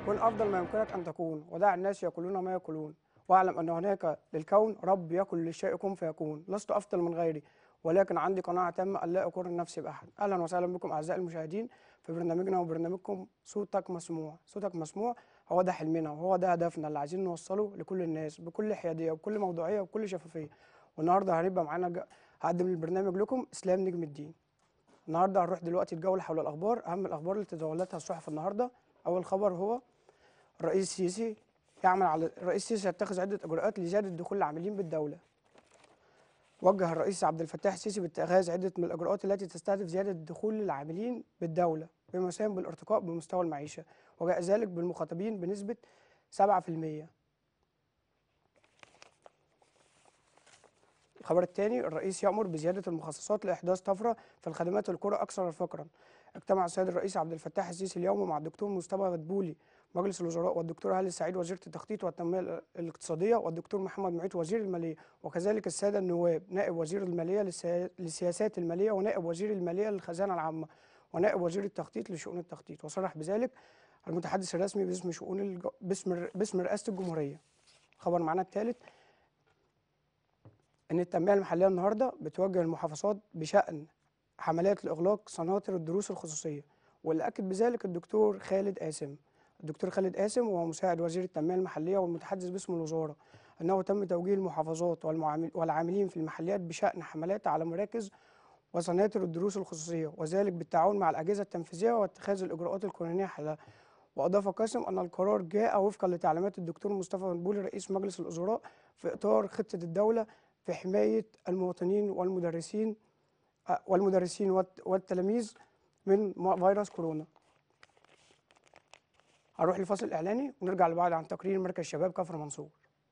كن أفضل ما يمكنك أن تكون ودع الناس يأكلون ما يأكلون واعلم أن هناك للكون رب يقول للشيء كن فيكون لست أفضل من غيري ولكن عندي قناعة تامة أن لا أقارن نفسي بأحد أهلا وسهلا بكم أعزائي المشاهدين في برنامجنا وبرنامجكم صوتك مسموع صوتك مسموع هو ده حلمنا وهو ده هدفنا اللي عايزين نوصله لكل الناس بكل حيادية وبكل موضوعية وبكل شفافية والنهارده هنبقى معانا ج... هقدم البرنامج لكم إسلام نجم الدين النهارده هنروح دلوقتي الجولة حول الأخبار أهم الأخبار اللي تداولتها الصحف النهارده أول خبر هو الرئيس السيسي يعمل على الرئيس السيسي يتخذ عدة إجراءات لزيادة دخول العاملين بالدولة وجه الرئيس عبد الفتاح السيسي باتخاذ عدة من الإجراءات التي تستهدف زيادة دخول العاملين بالدولة بما يساهم بالارتقاء بمستوى المعيشة وجاء ذلك بالمخاطبين بنسبة 7% الخبر الثاني الرئيس يأمر بزيادة المخصصات لإحداث طفرة في الخدمات القرى أكثر فقرا اجتمع السيد الرئيس عبد الفتاح السيسي اليوم مع الدكتور مصطفى غدبولي مجلس الوزراء والدكتور هاني السعيد وزيرة التخطيط والتنمية الاقتصادية والدكتور محمد معيط وزير المالية وكذلك السادة النواب نائب وزير المالية للسيا- للسياسات المالية ونائب وزير المالية للخزانة العامة ونائب وزير التخطيط لشؤون التخطيط وصرح بذلك المتحدث الرسمي باسم شؤون الج... باسم باسم رئاسة الجمهورية خبر معنا الثالث ان التنميه المحليه النهارده بتوجه المحافظات بشان حملات لاغلاق سناتر الدروس الخصوصيه واللي اكد بذلك الدكتور خالد قاسم الدكتور خالد قاسم وهو مساعد وزير التنميه المحليه والمتحدث باسم الوزاره انه تم توجيه المحافظات والمعامل والعاملين في المحليات بشان حملات على مراكز وسناتر الدروس الخصوصيه وذلك بالتعاون مع الاجهزه التنفيذيه واتخاذ الاجراءات القانونيه حلها واضاف قاسم ان القرار جاء وفقا لتعليمات الدكتور مصطفى مدبولي رئيس مجلس الوزراء في اطار خطه الدوله في حمايه المواطنين والمدرسين آه، والمدرسين والت- والتلاميذ من م- فيروس كورونا. هنروح لفاصل اعلاني ونرجع لبعض عن تقرير مركز شباب كفر منصور.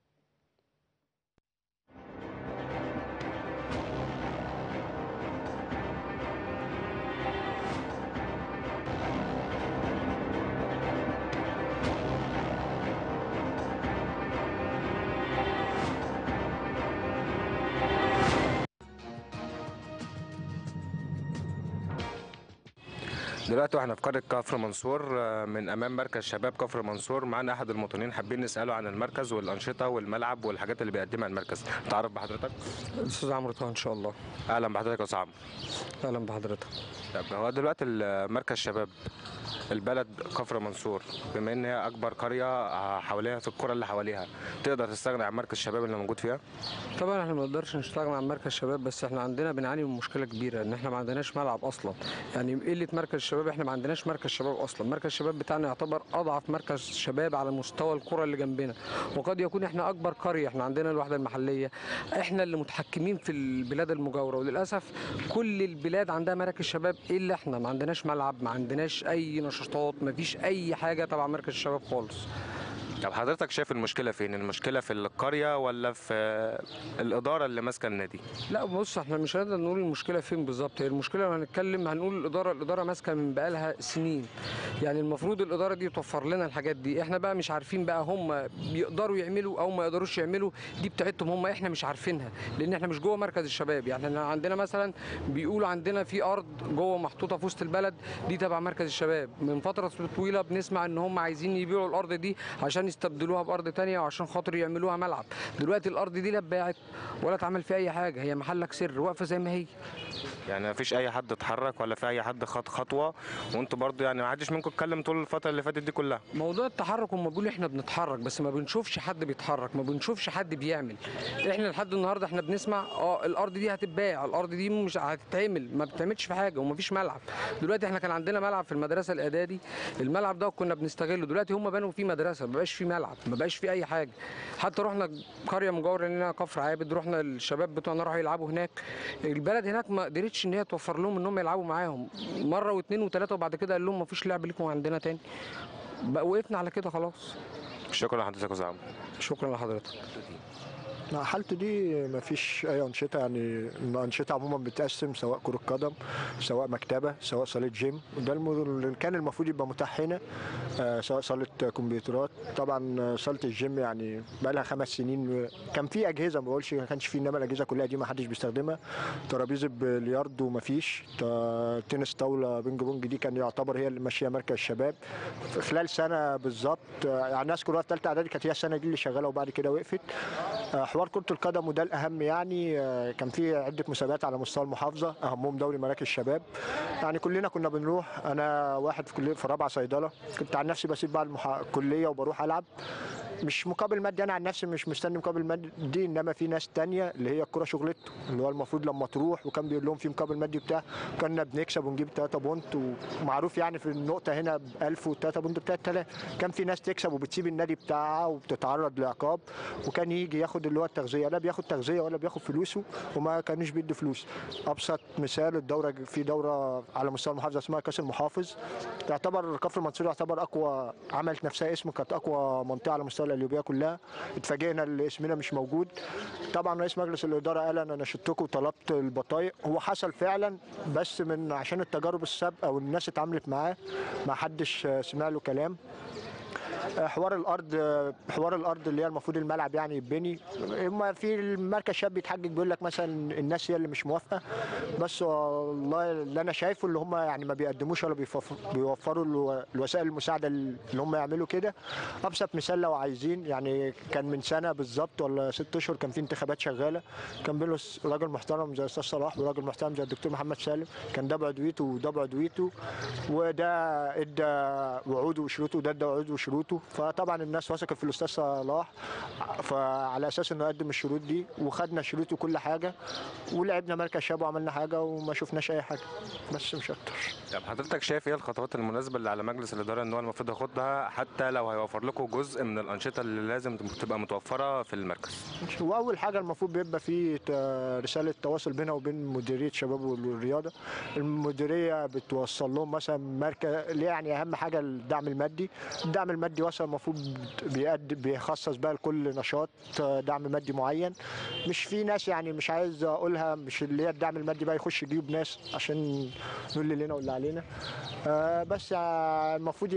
دلوقتي واحنا في قرية كفر منصور آه، من امام مركز شباب كفر منصور معانا احد المواطنين حابين نساله عن المركز والانشطه والملعب والحاجات اللي بيقدمها المركز تعرف بحضرتك استاذ عمرو طه ان شاء الله اهلا بحضرتك يا استاذ عمرو اهلا بحضرتك طب هو دلوقتي المركز شباب البلد كفر منصور بما ان هي اكبر قريه آه، حواليها في القرى اللي حواليها تقدر تستغني عن مركز الشباب اللي موجود فيها طبعا احنا ما نقدرش نشتغل عن مركز شباب بس احنا عندنا بنعاني من مشكله كبيره ان احنا ما عندناش ملعب اصلا يعني قله مركز شباب احنا ما عندناش مركز شباب اصلا مركز الشباب بتاعنا يعتبر اضعف مركز شباب على مستوى القرى اللي جنبنا وقد يكون احنا اكبر قريه احنا عندنا الوحده المحليه احنا اللي متحكمين في البلاد المجاوره وللاسف كل البلاد عندها مراكز شباب الا احنا ما عندناش ملعب ما عندناش اي نشاطات ما فيش اي حاجه تبع مركز الشباب خالص طب حضرتك شايف المشكله فين المشكله في القريه ولا في الاداره اللي ماسكه النادي لا بص احنا مش هنقدر نقول المشكله فين بالظبط هي المشكله لو هنتكلم هنقول الاداره الاداره ماسكه من بقالها سنين يعني المفروض الاداره دي توفر لنا الحاجات دي احنا بقى مش عارفين بقى هم بيقدروا يعملوا او ما يقدروش يعملوا دي بتاعتهم هم احنا مش عارفينها لان احنا مش جوه مركز الشباب يعني احنا عندنا مثلا بيقولوا عندنا في ارض جوه محطوطه في وسط البلد دي تبع مركز الشباب من فتره طويله بنسمع ان هم عايزين يبيعوا الارض دي عشان يستبدلوها بارض تانية وعشان خاطر يعملوها ملعب دلوقتي الارض دي لا اتباعت ولا اتعمل فيها اي حاجه هي محلك سر واقفه زي ما هي يعني مفيش اي حد اتحرك ولا في اي حد خد خطوه وانتوا برضو يعني ما حدش منكم اتكلم طول الفتره اللي فاتت دي كلها موضوع التحرك هم بيقولوا احنا بنتحرك بس ما بنشوفش حد بيتحرك ما بنشوفش حد بيعمل احنا لحد النهارده احنا بنسمع اه الارض دي هتتباع الارض دي مش هتتعمل ما بتعملش في حاجه وما فيش ملعب دلوقتي احنا كان عندنا ملعب في المدرسه الاعدادي الملعب ده كنا بنستغله دلوقتي هم بنوا فيه مدرسه ما بقاش فيه ملعب ما بقاش فيه اي حاجه حتى رحنا قريه مجاوره لنا كفر عابد رحنا الشباب بتوعنا راحوا يلعبوا هناك البلد هناك ما قدرتش ان هي توفر لهم ان هم يلعبوا معاهم مره واثنين وثلاثه وبعد كده قال لهم ما فيش لعب لكم عندنا تاني بقى وقفنا على كده خلاص شكرا لحضرتك يا استاذ عمرو شكرا لحضرتك لا، حالته دي ما فيش اي انشطه يعني الانشطه عموما بتقسم سواء كره قدم سواء مكتبه سواء صاله جيم وده الم- اللي كان المفروض يبقى متاح هنا آه، سواء صاله كمبيوترات طبعا آه، صاله الجيم يعني بقى لها خمس سنين كان في اجهزه ما بقولش ما كانش في انما الاجهزه كلها دي ما حدش بيستخدمها ترابيزه بلياردو ما فيش تا- تنس طاوله بينج بونج دي كان يعتبر هي اللي ماشيه مركز الشباب في خلال سنه بالظبط آه، يعني الناس كلها في ثالثه اعدادي كانت هي السنه دي اللي شغاله وبعد كده وقفت آه، حوار كرة القدم وده الأهم يعني آه، كان في عدة مسابقات على مستوى المحافظة أهمهم دوري مراكز الشباب يعني كلنا كنا بنروح أنا واحد في كلية في رابعة صيدلة كنت عن نفسي بسيب بعد المح- الكلية وبروح ألعب مش مقابل مادي انا عن نفسي مش مستني مقابل مادي انما في ناس تانية اللي هي الكوره شغلته اللي هو المفروض لما تروح وكان بيقول لهم في مقابل مادي بتاع كنا بنكسب ونجيب 3 بونت ومعروف يعني في النقطه هنا ب 1000 و3 بونت بتاعت 3 كان في ناس تكسب وبتسيب النادي بتاعها وبتتعرض لعقاب وكان يجي ياخد اللي هو التغذيه لا بياخد تغذيه ولا بياخد فلوسه وما كانوش بيدوا فلوس ابسط مثال الدوره في دوره على مستوى المحافظه اسمها كاس المحافظ تعتبر كفر المنصوره يعتبر اقوى عملت نفسها اسم كانت اقوى منطقه على مستوى القليوبيه كلها اتفاجئنا ان اسمنا مش موجود طبعا رئيس مجلس الاداره قال انا نشدتكم وطلبت البطايق هو حصل فعلا بس من عشان التجارب السابقه والناس اتعاملت معاه ما حدش سمع له كلام حوار الارض حوار الارض اللي هي المفروض الملعب يعني يتبني اما في المركز الشاب بيتحجج بيقول لك مثلا الناس هي اللي مش موافقه بس والله اللي انا شايفه اللي هم يعني ما بيقدموش ولا بيفف- بيوفروا الو- الوسائل المساعده اللي هم يعملوا كده ابسط مثال لو عايزين يعني كان من سنه بالظبط ولا ست اشهر كان في انتخابات شغاله كان بينه راجل محترم زي الاستاذ صلاح وراجل محترم زي الدكتور محمد سالم كان ده بعدويته وده بعدويته وده ادى وعود وشروطه وده ادى وعود وشروطه فطبعا الناس وثقت في الاستاذ صلاح فعلى اساس انه يقدم الشروط دي وخدنا شروط وكل حاجه ولعبنا مركز شباب وعملنا حاجه وما شفناش اي حاجه بس مش اكتر طب حضرتك شايف ايه الخطوات المناسبه اللي على مجلس الاداره ان هو المفروض ياخدها حتى لو هيوفر لكم جزء من الانشطه اللي لازم تبقى متوفره في المركز واول حاجه المفروض بيبقى في ت- رساله تواصل بينها وبين مديريه شباب والرياضه المديريه بتوصل لهم مثلا مركز اللي يعني اهم حاجه الدعم المادي الدعم المادي وصل المفروض بيقد بيخصص بقى لكل نشاط دعم مادي معين مش في ناس يعني مش عايز اقولها مش اللي هي الدعم المادي بقى يخش يجيب ناس عشان نقول اللي لنا واللي علينا آه، بس آه، المفروض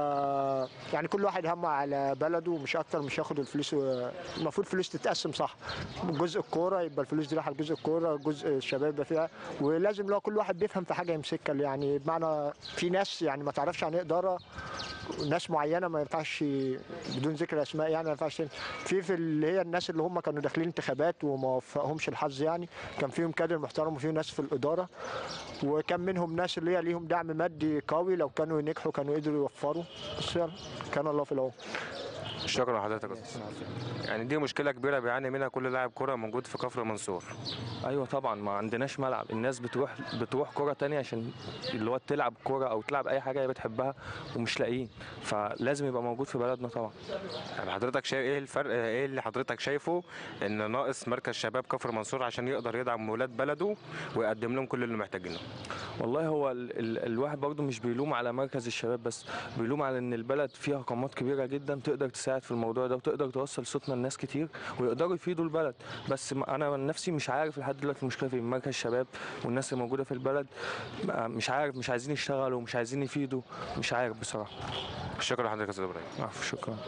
يبقى يعني كل واحد همه على بلده مش اكتر مش ياخد الفلوس و- المفروض فلوس تتقسم صح جزء الكوره يبقى الفلوس دي رايحه لجزء الكوره جزء الشباب يبقى فيها ولازم لو كل واحد بيفهم في حاجه يمسكها يعني بمعنى في ناس يعني ما تعرفش عن ايه اداره ناس معينه ما ينفعش بدون ذكر اسماء يعني ما ينفعش في في اللي هي الناس اللي هم كانوا داخلين انتخابات وما وفقهمش الحظ يعني كان فيهم كادر محترم وفيهم ناس في الاداره وكان منهم ناس اللي هي ليهم دعم مادي قوي لو كانوا ينجحوا كانوا قدروا يوفروا بس يلا كان الله في العون شكرا لحضرتك يا أستاذ. يعني دي مشكله كبيره بيعاني منها كل لاعب كره موجود في كفر منصور ايوه طبعا ما عندناش ملعب الناس بتروح بتروح كرة تانية عشان اللي هو تلعب كرة او تلعب اي حاجة هي بتحبها ومش لاقيين فلازم يبقى موجود في بلدنا طبعا طب حضرتك شايف ايه الفرق ايه اللي حضرتك شايفه ان ناقص مركز شباب كفر منصور عشان يقدر يدعم ولاد بلده ويقدم لهم كل اللي محتاجينه والله هو ال ال الواحد برضه مش بيلوم على مركز الشباب بس بيلوم على ان البلد فيها قامات كبيره جدا تقدر تساعد في الموضوع ده وتقدر توصل صوتنا لناس كتير ويقدروا يفيدوا البلد بس ما- انا من نفسي مش عارف لحد دلوقتي المشكله في مركز الشباب والناس اللي موجوده في البلد ما- مش عارف مش عايزين يشتغلوا مش عايزين يفيدوا مش عارف بصراحه شكرا لحضرتك يا استاذ ابراهيم عفو شكرا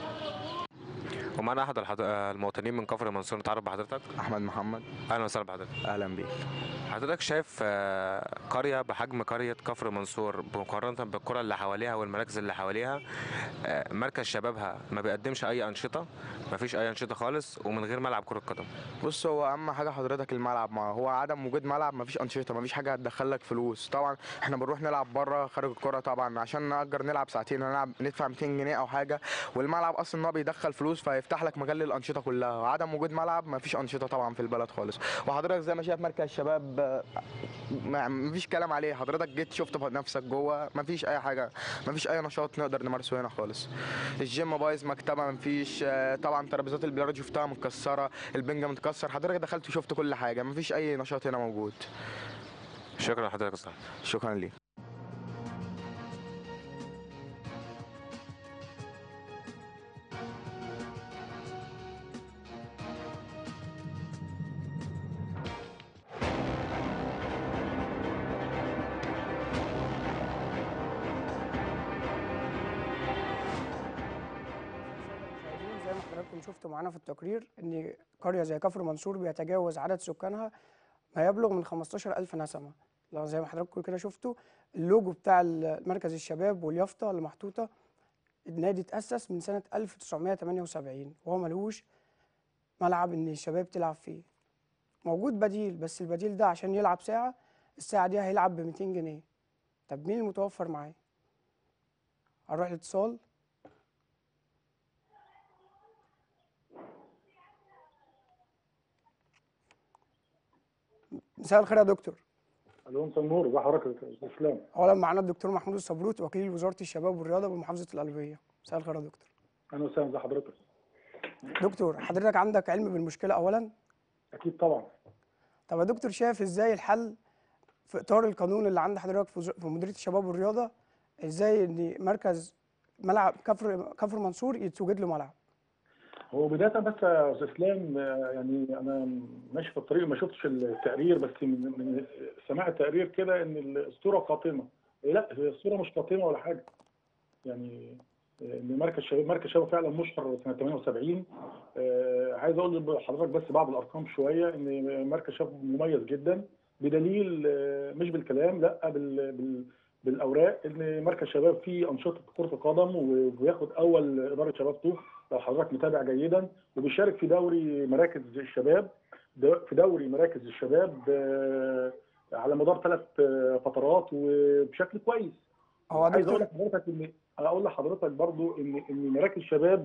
ومعنا احد الحض... المواطنين من كفر منصور نتعرف بحضرتك احمد محمد اهلا وسهلا بحضرتك اهلا بيك حضرتك شايف آه، قرية بحجم قرية كفر منصور مقارنة بالقرى اللي حواليها والمراكز اللي حواليها آه، مركز شبابها ما بيقدمش أي أنشطة ما فيش أي أنشطة خالص ومن غير ملعب كرة قدم بص هو اهم حاجه حضرتك الملعب ما هو عدم وجود ملعب مفيش انشطه مفيش حاجه هتدخل لك فلوس طبعا احنا بنروح نلعب بره خارج الكره طبعا عشان نأجر نلعب ساعتين ونلعب ندفع 200 جنيه او حاجه والملعب اصلا ان هو بيدخل فلوس فيفتح لك مجال للانشطه كلها عدم وجود ملعب مفيش انشطه طبعا في البلد خالص وحضرتك زي ما شايف مركز الشباب آه، ما- مفيش كلام عليه حضرتك جيت شفت نفسك جوه مفيش اي حاجه مفيش اي نشاط نقدر نمارسه هنا خالص الجيم بايظ مكتبه مفيش آه، طبعا ترابيزات البلياردو شفتها متكسره البنجه متكسر حضرتك دخلت وشفت كل حاجه مفيش اي نشاط هنا موجود شكرا لحضرتك يا أستاذ شكرا ليك حضراتكم شفتوا معانا في التقرير ان قريه زي كفر منصور بيتجاوز عدد سكانها ما يبلغ من 15000 نسمه لو زي ما حضراتكم كده شفتوا اللوجو بتاع ال- مركز الشباب واليافطه اللي محطوطه النادي اتأسس من سنة 1978 وهو ملهوش ملعب إن الشباب تلعب فيه موجود بديل بس البديل ده عشان يلعب ساعة الساعة دي هيلعب ب 200 جنيه طب مين المتوفر معاه؟ هنروح الاتصال مساء الخير يا دكتور الو مساء النور ازي حضرتك يا استاذ اسلام اولا معانا الدكتور محمود الصبروت وكيل وزاره الشباب والرياضه بمحافظه القلبيه مساء الخير يا دكتور اهلا وسهلا ازي حضرتك دكتور حضرتك عندك علم بالمشكله اولا اكيد طبعا طب يا دكتور شايف ازاي الحل في اطار القانون اللي عند حضرتك في وز- في مديريه الشباب والرياضه ازاي ان مركز ملعب كفر كفر منصور يتوجد له ملعب هو بدايه بس يا استاذ اسلام آه، يعني انا ماشي في الطريق ما شفتش التقرير بس من, من سماع التقرير كده ان الصوره قاتمه لا هي الصوره مش قاتمه ولا حاجه يعني آه، ان مركز شباب مركز شباب فعلا مشهر سنه 78 آه، عايز اقول لحضرتك بس بعض الارقام شويه ان مركز شباب مميز جدا بدليل آه، مش بالكلام لا بال, بال بالاوراق ان مركز شباب فيه انشطه كره القدم وبياخد اول اداره شباب طوخ لو حضرتك متابع جيدا وبيشارك في دوري مراكز الشباب د- في دوري مراكز الشباب آه، على مدار ثلاث فترات وبشكل كويس هو عايز اقول دكتور لحضرتك ان اقول لحضرتك برضو ان ان مراكز الشباب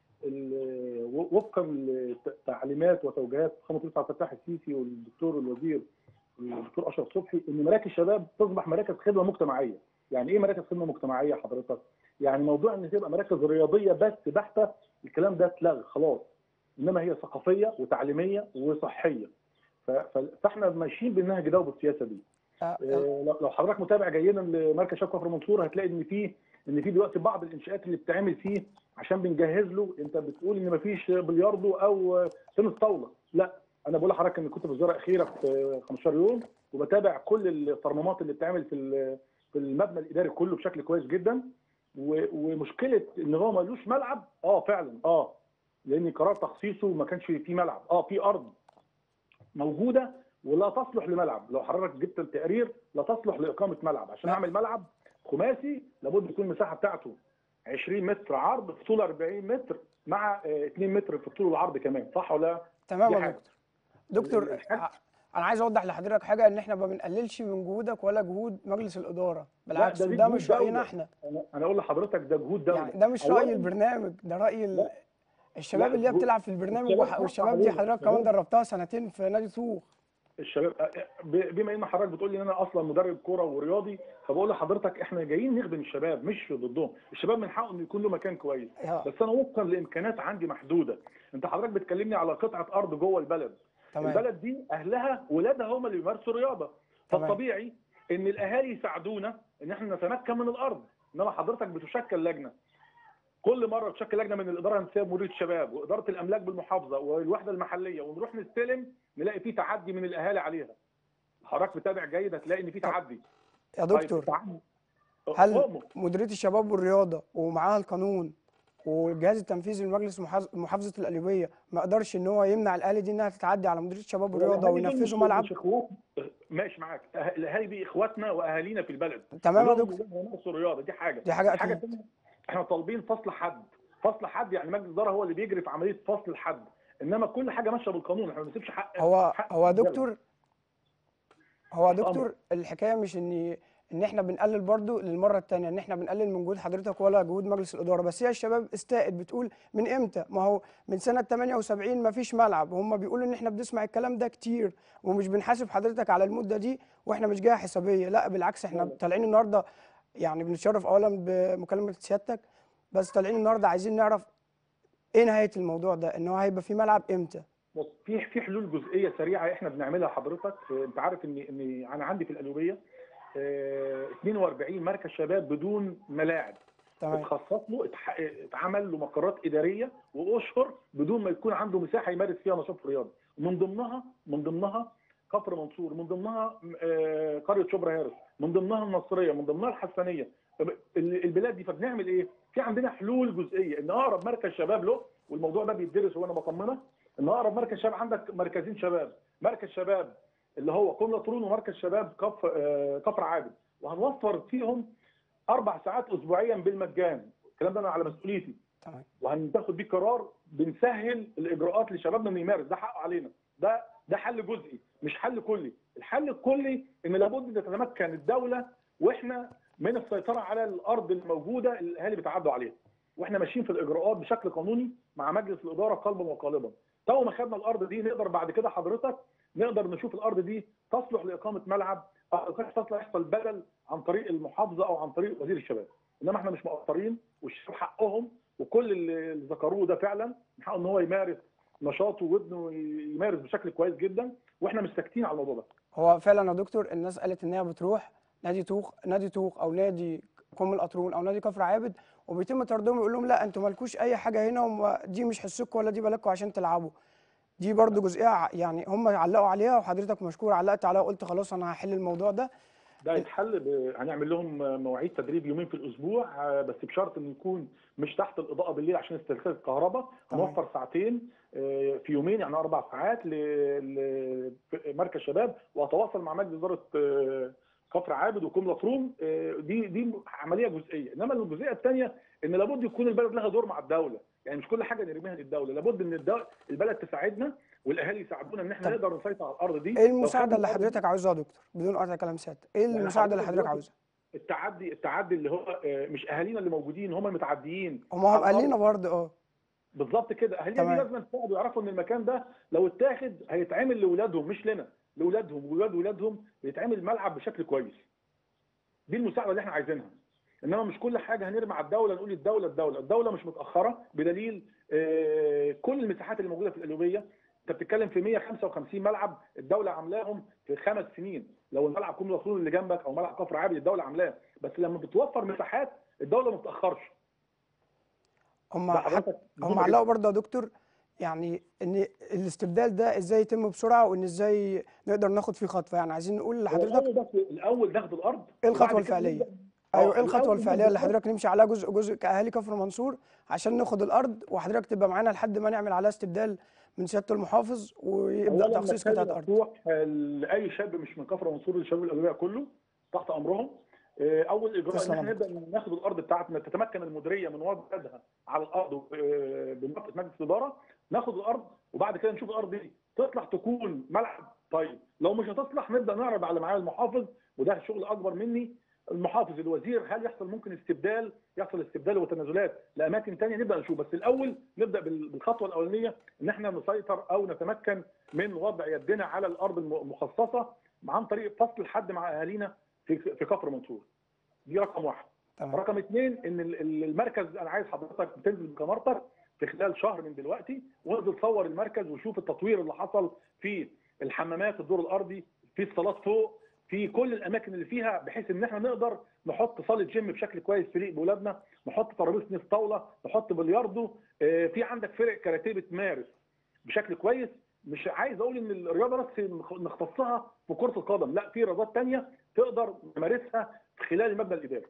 ال- وفقا لتعليمات وتوجيهات فخامه الرئيس عبد الفتاح السيسي والدكتور الوزير الدكتور اشرف صبحي ان مراكز الشباب تصبح مراكز خدمه مجتمعيه يعني ايه مراكز خدمه مجتمعيه حضرتك يعني موضوع ان تبقى مراكز رياضيه بس بحته الكلام ده اتلغى خلاص انما هي ثقافيه وتعليميه وصحيه ف- ف- فاحنا ماشيين بالنهج ده وبالسياسه دي آه، آه، لو لو حضرتك متابع جيدا لمركز شباب كفر منصور هتلاقي ان في ان في دلوقتي بعض الانشاءات اللي بتتعمل فيه عشان بنجهز له انت بتقول ان مفيش بلياردو او تنس طاوله لا انا بقول لحضرتك ان كنت في زياره اخيره في 15 يوم وبتابع كل الترميمات اللي بتتعمل في ال- في المبنى الاداري كله بشكل كويس جدا و- ومشكله ان هو ملوش ملعب اه فعلا اه لان قرار تخصيصه ما كانش فيه ملعب اه في ارض موجوده ولا تصلح لملعب لو حضرتك جبت التقرير لا تصلح لاقامه ملعب عشان اعمل ملعب خماسي لابد يكون المساحه بتاعته 20 متر عرض في طول 40 متر مع آه، 2 متر في الطول والعرض كمان صح ولا لا؟ تمام دي يا حاجة. دكتور دكتور الحاجة- ع- انا عايز اوضح لحضرتك حاجه ان احنا ما بنقللش من جهودك ولا جهود مجلس الاداره بالعكس ده دي ده جهود مش راينا دولة. احنا انا انا اقول لحضرتك ده جهود دوله يعني ده مش أولاً- راي البرنامج ده راي ال... لا. الشباب لا، اللي هي جهود- بتلعب في البرنامج الشباب وح... صح والشباب دي علينا. حضرتك كمان الشباب- دربتها سنتين في نادي طوخ الشباب ب- بما ان حضرتك بتقول لي ان انا اصلا مدرب كوره ورياضي فبقول لحضرتك احنا جايين نخدم الشباب مش ضدهم الشباب من حقه انه يكون له مكان كويس آه. بس انا وفقا لامكانات عندي محدوده انت حضرتك بتكلمني على قطعه ارض جوه البلد تمام البلد دي اهلها ولادها هم اللي بيمارسوا رياضه تمام. فالطبيعي ان الاهالي يساعدونا ان احنا نتمكن من الارض انما حضرتك بتشكل لجنه كل مره تشكل لجنه من الاداره الهندسيه بمديريه الشباب واداره الاملاك بالمحافظه والوحده المحليه ونروح نستلم نلاقي في تعدي من الاهالي عليها حضرتك متابع جيد هتلاقي ان في تعدي يا طيب دكتور التعدي- هل أؤمر. مديريه الشباب والرياضه ومعاها القانون والجهاز التنفيذي لمجلس محافظ- محافظه القليوبيه ما قدرش ان هو يمنع الاهالي دي انها تتعدي على مديريه الشباب والرياضه الأهالي دول وينفذوا مش- ملعب مش اخوات ماشي معاك أه- الاهالي دي اخواتنا واهالينا في البلد تمام يا كلهم دكتور بيمارسوا رياضه دي حاجه دي حاجه حاجه اكيد ثانيه احنا طالبين فصل حد فصل حد يعني مجلس الاداره هو اللي بيجري في عمليه فصل الحد انما كل حاجه ماشيه بالقانون احنا ما بنسيبش حق هو حق هو الدولة. دكتور هو تحت دكتور الحكايه مش ان ان احنا بنقلل برضو للمره الثانيه ان احنا بنقلل من جهود حضرتك ولا جهود مجلس الاداره بس هي الشباب استائت بتقول من امتى ما هو من سنه 78 ما فيش ملعب هم بيقولوا ان احنا بنسمع الكلام ده كتير ومش بنحاسب حضرتك على المده دي واحنا مش جهه حسابيه لا بالعكس احنا طالعين النهارده يعني بنتشرف اولا بمكالمه سيادتك بس طالعين النهارده عايزين نعرف ايه نهايه الموضوع ده ان هو هيبقى في ملعب امتى بص في في حلول جزئيه سريعه احنا بنعملها حضرتك اه، انت عارف ان ان انا عندي في القليوبيه اه، 42 مركز شباب بدون ملاعب تمام اتخصص له اتح- اتعمل له مقرات اداريه واشهر بدون ما يكون عنده مساحه يمارس فيها نشاط رياضي من ضمنها من ضمنها كفر منصور من ضمنها آه، قريه شبرا هارس من ضمنها النصريه من ضمنها الحسنيه ال- البلاد دي فبنعمل ايه؟ في عندنا حلول جزئيه ان اقرب مركز شباب له والموضوع ده بيدرس وانا بطمنك ان اقرب مركز شباب عندك مركزين شباب مركز شباب اللي هو قمه طرون ومركز شباب كف آه، كفر عابد وهنوفر فيهم اربع ساعات اسبوعيا بالمجان الكلام ده انا على مسؤوليتي تمام وهناخد بيه قرار بنسهل الاجراءات لشبابنا انه يمارس ده حقه علينا ده ده حل جزئي مش حل كلي الحل الكلي ان لابد ان تتمكن الدوله واحنا من السيطره على الارض الموجوده اللي الاهالي بيتعدوا عليها واحنا ماشيين في الاجراءات بشكل قانوني مع مجلس الاداره قلبا وقالبا تو ما خدنا الارض دي نقدر بعد كده حضرتك نقدر نشوف الارض دي تصلح لاقامه ملعب او كانت تصلح يحصل بدل عن طريق المحافظه او عن طريق وزير الشباب انما احنا مش مقصرين والشباب حقهم وكل اللي اللي ذكروه ده فعلا من حقه ان هو يمارس نشاطه وابنه يمارس بشكل كويس جدا واحنا مش ساكتين على الموضوع ده هو فعلا يا دكتور الناس قالت ان هي بتروح نادي توخ نادي توخ او نادي كوم القطرون او نادي كفر عابد وبيتم طردهم يقول لهم لا انتوا مالكوش اي حاجه هنا ودي مش حسكم ولا دي بالكم عشان تلعبوا دي برضو جزئيه ع- يعني هم علقوا عليها وحضرتك مشكور علقت عليها وقلت خلاص انا هحل الموضوع ده ده يتحل ب... هنعمل لهم مواعيد تدريب يومين في الاسبوع آه، بس بشرط انه يكون مش تحت الاضاءه بالليل عشان استهلاك الكهرباء تمام. هنوفر ساعتين آه، في يومين يعني اربع ساعات ل- لمركز شباب واتواصل مع مجلس اداره آه، كفر عابد وكوم لفروم آه، دي دي عمليه جزئيه انما الجزئيه الثانيه ان لابد يكون البلد لها دور مع الدوله يعني مش كل حاجه نرميها للدوله لابد ان الدو- البلد تساعدنا والاهالي يساعدونا ان احنا طب. نقدر نسيطر على الارض دي ايه لو المساعده خدنا اللي الأرض دي- حضرتك عاوزها يا دكتور بدون قطع كلام سيادتك ايه يعني المساعده اللي حضرتك حضرتك دلوقتي عاوزها التعدي التعدي اللي هو آه، مش اهالينا اللي موجودين هم المتعديين هم على هم قال لنا الأرض. برضه اه بالظبط كده اهالينا دي تمام. لازم يساعدوا يعرفوا ان المكان ده لو اتاخد هيتعمل لاولادهم مش لنا لاولادهم وولاد ولادهم بيتعمل ملعب بشكل كويس دي المساعده اللي احنا عايزينها انما مش كل حاجه هنرمي على الدوله نقول الدوله الدوله الدوله مش متاخره بدليل آه، كل المساحات اللي موجوده في القليوبيه انت بتتكلم في 155 ملعب الدوله عاملاهم في خمس سنين لو الملعب كوم الأصول اللي جنبك او ملعب كفر عابد الدوله عاملاه بس لما بتوفر مساحات الدوله ما بتتاخرش هم ده حت- حضرتك هم مهم علقوا برضه يا دكتور يعني ان الاستبدال ده ازاي يتم بسرعه وان ازاي نقدر ناخد فيه خطوه يعني عايزين نقول هو لحضرتك الاول بس الاول ناخد الارض ايه وبعد الخطوه كده الفعليه نبدأ- ايوه آه، ايه الخطوه الأول الفعليه ناخد اللي الأرض. حضرتك نمشي عليها جزء جزء كاهالي كفر منصور عشان ناخد الارض وحضرتك تبقى معانا لحد ما نعمل عليها استبدال من سياده المحافظ ويبدا اولا تخصيص المكان قطعه ارض مفتوح لاي شاب مش من كفر منصور للشباب الاولياء كله تحت امرهم آه، اول اجراء ان تسلم احنا يا نبدا ناخد الارض بتاعتنا تتمكن المديريه من وضع يدها على الارض آه، بموافقه مجلس الاداره ناخد الارض وبعد كده نشوف الارض دي تصلح تكون ملعب طيب لو مش هتصلح نبدا نعرض على معالي المحافظ وده شغل اكبر مني المحافظ الوزير هل يحصل ممكن استبدال يحصل استبدال وتنازلات لاماكن ثانيه نبدا نشوف بس الاول نبدا بال- بالخطوه الاولانيه ان احنا نسيطر او نتمكن من وضع يدنا على الارض الم- المخصصه عن طريق فصل حد مع اهالينا في في كفر منصور دي رقم واحد تمام رقم اثنين ان ال- ال- المركز انا عايز حضرتك تنزل بكاميرتك في خلال شهر من دلوقتي وانزل صور المركز وشوف التطوير اللي حصل في الحمامات الدور الارضي في الصالات فوق في كل الاماكن اللي فيها بحيث ان احنا نقدر نحط صاله جيم بشكل كويس تليق باولادنا نحط ترابيزه تنس طاوله نحط بلياردو آه، في عندك فرق كاراتيه بتمارس بشكل كويس مش عايز اقول ان الرياضه بس نخ- نختصها في كره القدم لا في رياضات تانية تقدر نمارسها في خلال المبنى الاداري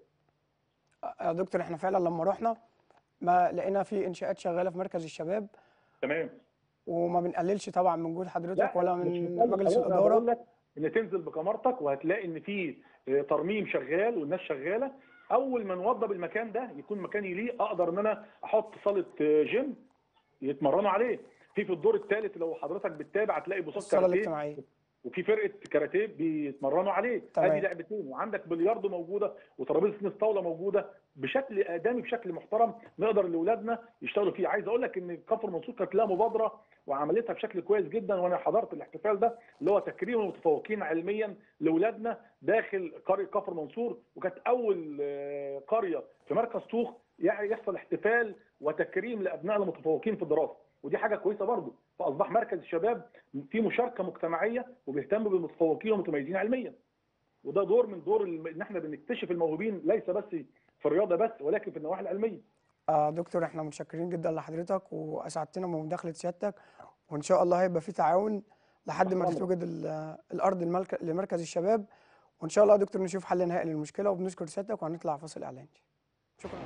يا دكتور احنا فعلا لما رحنا ما لقينا في انشاءات شغاله في مركز الشباب تمام وما بنقللش طبعا من جهود حضرتك ولا مش من مسألة مجلس خلاص، أنا الاداره بقول لك ان تنزل بكاميرتك وهتلاقي ان في آه، ترميم شغال والناس شغاله اول ما نوضب المكان ده يكون مكان يليق اقدر ان انا احط صاله آه، جيم يتمرنوا عليه في في الدور الثالث لو حضرتك بتتابع هتلاقي بساط الصاله كاراتيه الاجتماعيه وفي فرقه كاراتيه بيتمرنوا عليه تمام. ادي لعبتين وعندك بلياردو موجوده وترابيزه تنس طاوله موجوده بشكل ادمي بشكل محترم نقدر لاولادنا يشتغلوا فيه عايز اقول لك ان كفر منصور كانت لها مبادره وعملتها بشكل كويس جدا وانا حضرت الاحتفال ده اللي هو تكريم المتفوقين علميا لاولادنا داخل قريه كفر منصور وكانت اول آه، قريه في مركز طوخ يعني يحصل احتفال وتكريم لابناء المتفوقين في الدراسه ودي حاجه كويسه برضه فاصبح مركز الشباب في مشاركه مجتمعيه وبيهتم بالمتفوقين والمتميزين علميا وده دور من دور الم- ان احنا بنكتشف الموهوبين ليس بس في الرياضه بس ولكن في النواحي العلميه آه دكتور احنا متشكرين جدا لحضرتك واسعدتنا بمداخله سيادتك وان شاء الله هيبقى في تعاون لحد ما تحت أمرك. تتوجد ال- الارض الملك- لمركز الشباب وان شاء الله يا دكتور نشوف حل نهائي للمشكله وبنشكر سيادتك وهنطلع فاصل اعلاني شكرا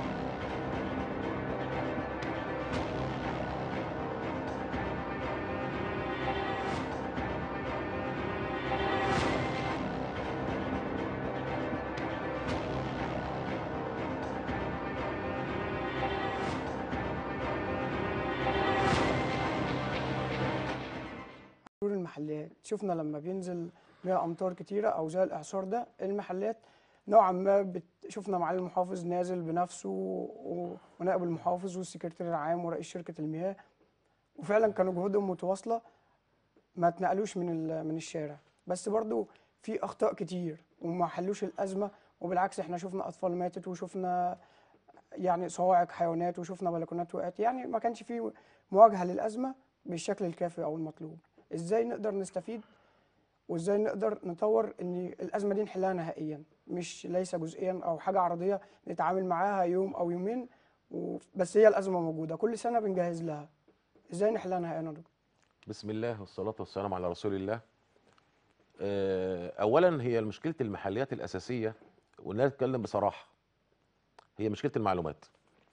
مرور المحلات شفنا لما بينزل مياه امطار كتيره او زي الاعصار ده المحلات نوعا ما بت... شفنا معالي المحافظ نازل بنفسه و... ونائب المحافظ والسكرتير العام ورئيس شركه المياه وفعلا كانوا جهودهم متواصله ما اتنقلوش من ال... من الشارع بس برضو في اخطاء كتير وما حلوش الازمه وبالعكس احنا شفنا اطفال ماتت وشفنا يعني صواعق حيوانات وشفنا بلكونات وقعت يعني ما كانش في مواجهه للازمه بالشكل الكافي او المطلوب ازاي نقدر نستفيد وازاي نقدر نطور ان الازمه دي نحلها نهائيا مش ليس جزئيا او حاجه عرضيه نتعامل معاها يوم او يومين و- بس هي الازمه موجوده كل سنه بنجهز لها ازاي نحلها نهائيا يا دكتور بسم الله والصلاة والسلام على رسول الله آه، أولا هي مشكلة المحليات الأساسية وإنها نتكلم بصراحة هي مشكلة المعلومات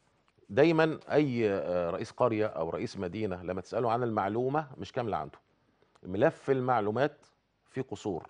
دايما أي آه، رئيس قرية أو رئيس مدينة لما تسأله عن المعلومة مش كاملة عنده ملف المعلومات فيه قصور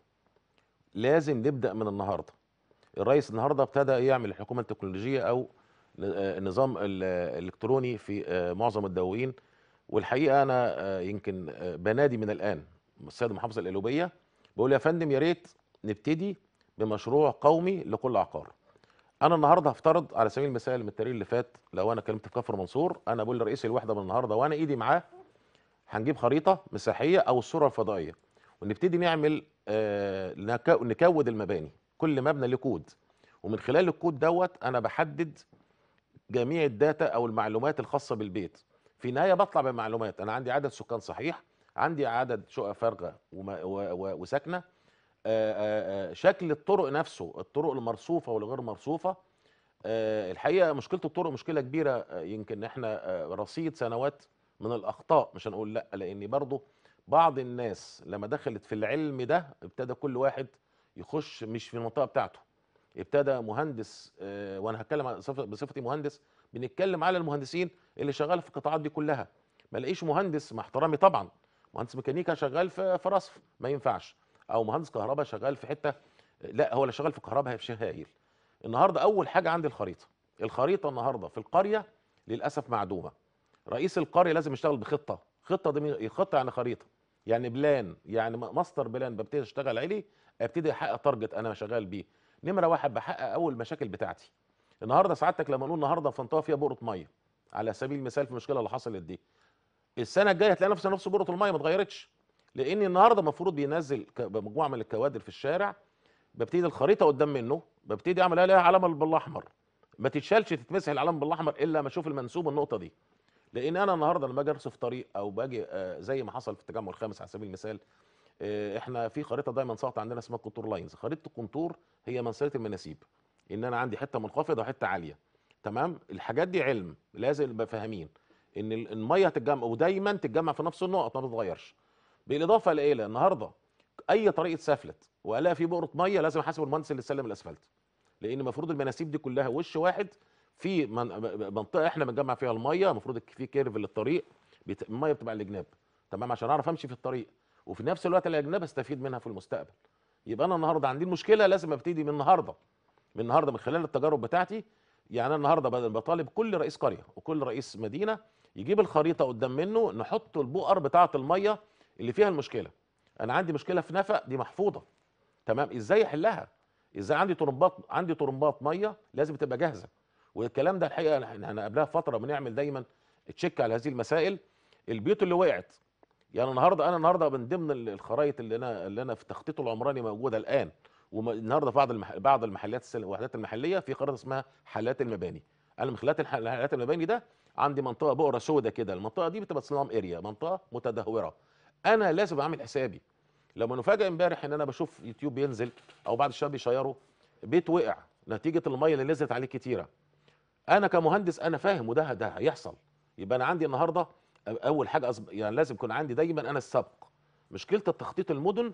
لازم نبدأ من النهاردة الرئيس النهاردة ابتدى يعمل الحكومة التكنولوجية أو آه، النظام ال- الإلكتروني في آه، معظم الدواوين والحقيقه انا آه، يمكن آه، بنادي من الان السيد محافظ القلوبيه بقول يا فندم يا ريت نبتدي بمشروع قومي لكل عقار انا النهارده هفترض على سبيل المثال من التقرير اللي فات لو انا كلمت في كفر منصور انا بقول لرئيس الوحده من النهارده وانا ايدي معاه هنجيب خريطه مساحيه او الصوره الفضائيه ونبتدي نعمل آه، نك- نكود المباني كل مبنى له كود ومن خلال الكود دوت انا بحدد جميع الداتا او المعلومات الخاصه بالبيت في النهايه بطلع بمعلومات انا عندي عدد سكان صحيح عندي عدد شقق فارغه وما- و- و- وساكنه آه، آه، آه، شكل الطرق نفسه الطرق المرصوفه والغير مرصوفه آه، الحقيقه مشكله الطرق مشكله كبيره آه، يمكن احنا آه، رصيد سنوات من الاخطاء مش هنقول لا لان برضو بعض الناس لما دخلت في العلم ده ابتدى كل واحد يخش مش في المنطقه بتاعته ابتدى مهندس آه، وانا هتكلم عن صف- بصفتي مهندس بنتكلم على المهندسين اللي شغال في القطاعات دي كلها ما الاقيش مهندس مع احترامي طبعا مهندس ميكانيكا شغال في في رصف ما ينفعش او مهندس كهرباء شغال في حته لا هو اللي شغال في كهرباء هيفشي هايل النهارده اول حاجه عندي الخريطه الخريطه النهارده في القريه للاسف معدومه رئيس القريه لازم يشتغل بخطه خطه دي مين- خطه يعني خريطه يعني بلان يعني م- ماستر بلان ببتدي اشتغل عليه ابتدي احقق تارجت انا شغال بيه نمره واحد بحقق اول مشاكل بتاعتي النهارده سعادتك لما نقول النهارده في منطقه فيها بؤره ميه على سبيل المثال في المشكله اللي حصلت دي السنه الجايه هتلاقي نفس نفس بؤره الميه ما اتغيرتش لان النهارده المفروض بينزل ك- مجموعه من الكوادر في الشارع ببتدي الخريطه قدام منه ببتدي اعمل عليها علامه بالاحمر ما تتشالش تتمسح العلامه بالاحمر الا ما اشوف المنسوب النقطه دي لان انا النهارده لما باجي ارصف طريق او باجي آه، زي ما حصل في التجمع الخامس على سبيل المثال آه، احنا في خريطه دايما ساقطه عندنا اسمها كونتور لاينز خريطه الكونتور هي منسيه المناسيب ان انا عندي حته منخفضه وحته عاليه تمام الحاجات دي علم لازم نبقى فاهمين ان ال- الميه هتتجمع ودايما تتجمع في نفس النقط ما بتتغيرش بالاضافه لايه النهارده اي طريق اتسفلت والاقي في بؤره ميه لازم احاسب المهندس اللي سلم الاسفلت لان المفروض المناسيب دي كلها وش واحد في من- منطقه احنا بنجمع فيها الميه المفروض في كيرف للطريق بت... الميه بتبقى على الجناب تمام عشان اعرف امشي في الطريق وفي نفس الوقت الاجناب استفيد منها في المستقبل يبقى انا النهارده عندي المشكله لازم ابتدي من النهارده من النهارده من خلال التجارب بتاعتي يعني انا النهارده بدل- بطالب كل رئيس قريه وكل رئيس مدينه يجيب الخريطه قدام منه نحط البؤر بتاعه الميه اللي فيها المشكله انا عندي مشكله في نفق دي محفوظه تمام ازاي احلها ازاي عندي طرمبات عندي طرمبات ميه لازم تبقى جاهزه والكلام ده الحقيقه احنا احنا قبلها فتره بنعمل دايما تشيك على هذه المسائل البيوت اللي وقعت يعني النهارده انا النهارده من ضمن ال- الخرايط اللي انا اللي انا في تخطيطه العمراني موجوده الان والنهارده في بعض المح... بعض المحلات السل- الوحدات المحليه في خريطه اسمها حالات المباني انا من خلال الح- حالات المباني ده عندي منطقه بؤره سوداء كده المنطقه دي بتبقى سلام اريا منطقه متدهوره انا لازم اعمل حسابي لما نفاجئ امبارح ان انا بشوف يوتيوب بينزل او بعض الشباب بيشيروا بيت وقع نتيجه الميه اللي نزلت عليه كتيره انا كمهندس انا فاهم وده ده هيحصل يبقى انا عندي النهارده اول حاجه أصب... يعني لازم يكون عندي دايما انا السبق مشكله التخطيط المدن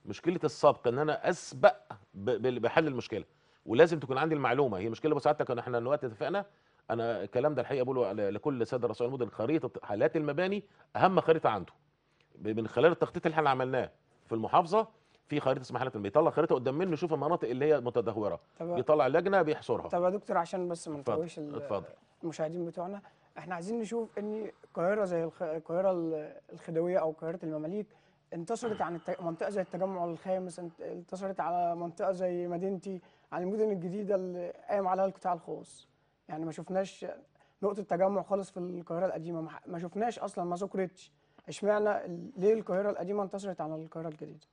مشكله السبق ان انا اسبق ب- ب- بحل المشكله ولازم تكون عندي المعلومه هي مشكله بسعادتك ان احنا دلوقتي اتفقنا انا الكلام ده الحقيقه بقوله ل- لكل ساده رؤساء المدن خريطه حالات المباني اهم خريطه عنده ب- من خلال التخطيط اللي احنا عملناه في المحافظه في خريطه اسمها حالات المباني يطلع خريطه قدام منه يشوف المناطق اللي هي متدهوره طب يطلع لجنه بيحصرها طب يا دكتور عشان بس ما اتفضل، نتوهش ال- اتفضل. المشاهدين بتوعنا احنا عايزين نشوف ان القاهره زي الخ- القاهره ال- الخديويه او قاهره المماليك انتصرت عن الت- منطقه زي التجمع الخامس انت- انتصرت على منطقه زي مدينتي عن المدن الجديده اللي قايم عليها القطاع الخاص يعني ما شفناش نقطه تجمع خالص في القاهره القديمه ما ح- ما شفناش اصلا ما ذكرتش اشمعنى ال- ليه القاهره القديمه انتصرت على القاهره الجديده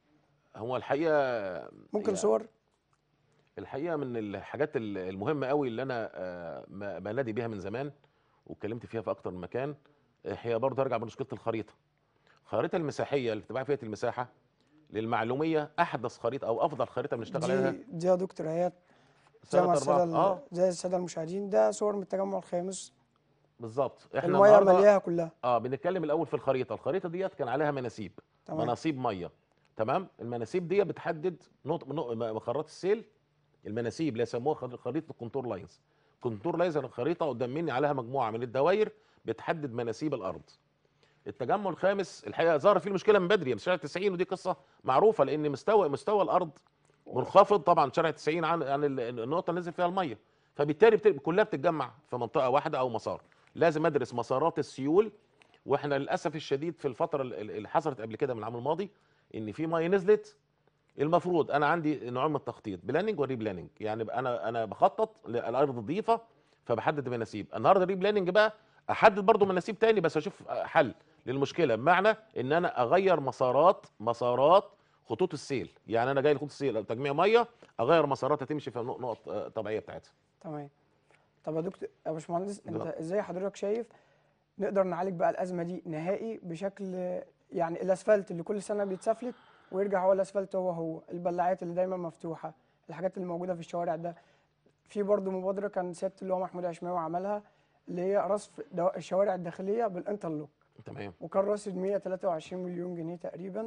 هو الحقيقه ممكن هي- صور الحقيقه من الحاجات ال- المهمه قوي اللي انا آه، ما- بنادي بيها من زمان واتكلمت فيها في اكتر من مكان آه، هي برضه ارجع بمشكله الخريطه الخريطه المساحيه اللي بتبقى فيها المساحه للمعلوميه احدث خريطه او افضل خريطه بنشتغل عليها دي دي يا دكتور ايات زي سنه ما الساده أربعة. ال- اه زي الساده المشاهدين ده صور من التجمع الخامس بالظبط احنا الميه النهاردة- ملياها كلها اه بنتكلم الاول في الخريطه الخريطه ديت كان عليها مناسيب تمام مناصيب ميه تمام المناسيب دي بتحدد نقط نق- مخرات السيل المناسيب اللي يسموها خر- خريطه الكونتور لاينز كونتور لاينز الخريطه قدام مني عليها مجموعه من الدوائر بتحدد مناسيب الارض التجمع الخامس الحقيقه ظهر فيه المشكله من بدري من شارع 90 ودي قصه معروفه لان مستوى مستوى الارض منخفض طبعا شارع 90 عن عن ال- النقطه اللي نزل فيها الميه فبالتالي بت- كلها بتتجمع في منطقه واحده او مسار لازم ادرس مسارات السيول واحنا للاسف الشديد في الفتره ال- ال- اللي حصلت قبل كده من العام الماضي ان في ميه نزلت المفروض انا عندي نوعين من التخطيط بلاننج وري بلاننج يعني بقى انا انا بخطط للارض الضيفه فبحدد مناسيب النهارده ري بلاننج بقى احدد برضو مناسيب تاني بس اشوف حل للمشكله بمعنى ان انا اغير مسارات مسارات خطوط السيل يعني انا جاي لخطوط السيل أو تجميع ميه اغير مساراتها تمشي في النق- نقط آه، طبيعيه بتاعتها تمام طب يا دكتور يا باشمهندس انت لا. ازاي حضرتك شايف نقدر نعالج بقى الازمه دي نهائي بشكل يعني الاسفلت اللي كل سنه بيتسفلت ويرجع هو الاسفلت هو هو البلاعات اللي دايما مفتوحه الحاجات اللي موجوده في الشوارع ده في برضه مبادره كان سياده اللي هو محمود عشماوي عملها اللي هي رصف دو- الشوارع الداخليه بالانترلوك تمام وكان راصد 123 مليون جنيه تقريبا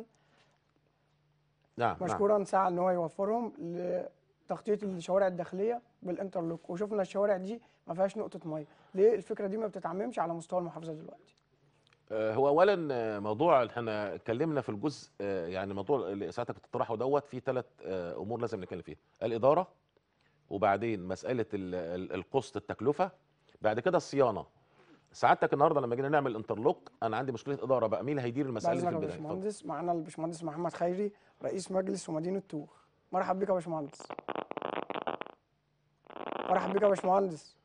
نعم نعم مشكورا سعى ان هو يوفرهم لتخطيط الشوارع الداخليه بالانترلوك وشفنا الشوارع دي ما فيهاش نقطه ميه ليه الفكره دي ما بتتعممش على مستوى المحافظه دلوقتي آه، هو اولا آه، موضوع احنا اتكلمنا في الجزء آه، يعني موضوع اللي ساعتك بتطرحه دوت في ثلاث امور لازم نتكلم فيها الاداره وبعدين مساله ال- ال- القسط التكلفه بعد كده الصيانه سعادتك النهارده لما جينا نعمل انترلوك انا عندي مشكله اداره بقى مين اللي هيدير المساله بعد دي في اذنك يا البدايه اتفضل. باشمهندس معانا الباشمهندس محمد خيري رئيس مجلس ومدينه طوخ مرحب بك يا باشمهندس مرحب بك يا باشمهندس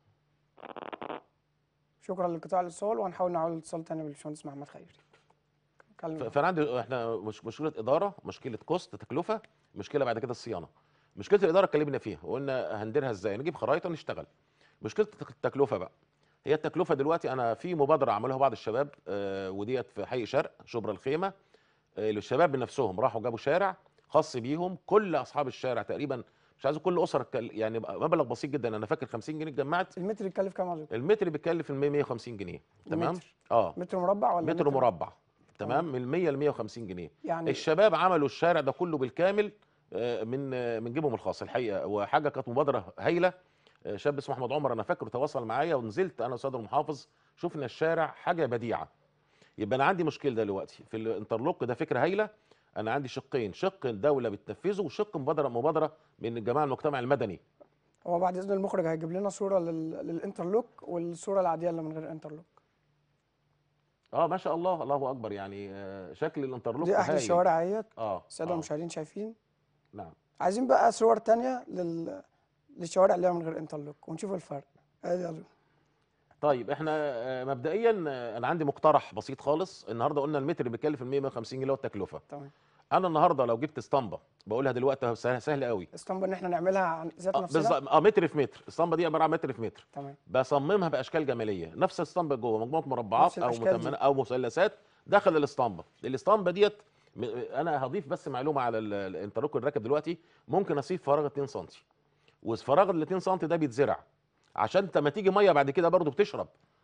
شكرا لقطاع الاتصال وهنحاول نعود الاتصال تاني بالباشمهندس محمد خيري ف- كلم فانا عندي احنا مش مشكله اداره مشكله كوست تكلفه مشكله بعد كده الصيانه مشكله الاداره اتكلمنا فيها وقلنا هنديرها ازاي نجيب خرائط ونشتغل مشكله التك- التكلفه بقى هي التكلفه دلوقتي انا في مبادره عملوها بعض الشباب آه، وديت في حي شرق شبرا الخيمه آه، الشباب بنفسهم راحوا جابوا شارع خاص بيهم كل اصحاب الشارع تقريبا مش عايز كل اسره تكل- يعني بقى مبلغ بسيط جدا انا فاكر 50 جنيه اتجمعت المتر يتكلف كام يا دكتور؟ المتر بيتكلف ال 100 150 جنيه تمام متر. اه متر مربع ولا متر مربع تمام من 100 ل 150 جنيه يعني الشباب عملوا الشارع ده كله بالكامل آه، من آه، من جيبهم الخاص الحقيقه وحاجه كانت مبادره هايله آه، شاب اسمه احمد عمر انا فاكره تواصل معايا ونزلت انا وسيد المحافظ شفنا الشارع حاجه بديعه يبقى انا عندي مشكله دلوقتي في الانترلوك ده فكره هايله انا عندي شقين شق الدوله بتنفذه وشق مبادره مبادره من الجماعه المجتمع المدني هو بعد اذن المخرج هيجيب لنا صوره لل... للانترلوك والصوره العاديه اللي من غير انترلوك اه ما شاء الله الله اكبر يعني آه، شكل الانترلوك دي احد هايل. الشوارع اهيت اه الساده آه، المشاهدين شايفين نعم عايزين بقى صور تانية لل... للشوارع اللي هي من غير انترلوك ونشوف الفرق ادي يلا. طيب احنا آه، مبدئيا آه، انا عندي مقترح بسيط خالص النهارده قلنا المتر بيكلف ال 100 150 جنيه اللي هو التكلفه تمام انا النهارده لو جبت اسطمبه بقولها دلوقتي سهل, سهل قوي اسطمبة ان احنا نعملها عن ذات آه، نفسنا بالظبط اه متر في متر الاسطمبه دي عباره عن متر في متر تمام بصممها باشكال جماليه نفس الاسطمبه جوه مجموعه مربعات نفس او الأشكال دي. متمنه او مثلثات داخل الاسطمبه الاسطمبه ديت م- انا هضيف بس معلومه على ال- الانترلوك اللي راكب دلوقتي ممكن اسيب فراغ 2 سم والفراغ ال 2 سم ده بيتزرع عشان انت لما تيجي ميه بعد كده برضو بتشرب